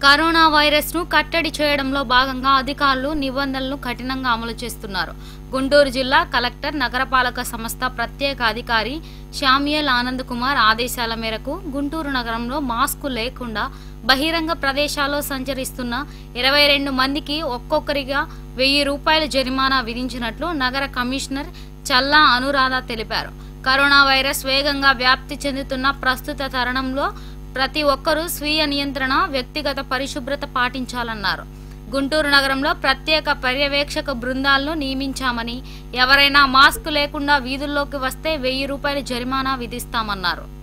corona virus ను కట్టడి చేయడంలో భాగంగా అధికారులు నిబంధనలను కఠినంగా అమలు చేస్తున్నారు గుంటూరు జిల్లా కలెక్టర్ నగరపాలక సంస్థ ప్రత్యేక అధికారి శామ్యల్ ఆనంద్ కుమార్ ఆదేశాల మేరకు గుంటూరు నగరంలో మాస్కు లేకుండా బహిరంగ ప్రదేశాల్లో సంచరిస్తున్న ఇరవై రెండు మందికి ఒక్కొక్కరిగా వెయ్యి రూపాయల జరిమానా విధించినట్లు నగర కమిషనర్ చల్లా అనురాధ తెలిపారు కరోనా వైరస్ వేగంగా వ్యాప్తి చెందుతున్న ప్రస్తుత తరుణంలో ప్రతి ఒక్కరూ స్వీయ నియంత్రణ వ్యక్తిగత పరిశుభ్రత పాటించాలన్నారు గుంటూరు నగరంలో ప్రత్యేక పర్యవేక్షక బృందాలను నియమించామని ఎవరైనా మాస్క్ లేకుండా వీధుల్లోకి వస్తే వెయ్యి రూపాయల జరిమానా విధిస్తామన్నారు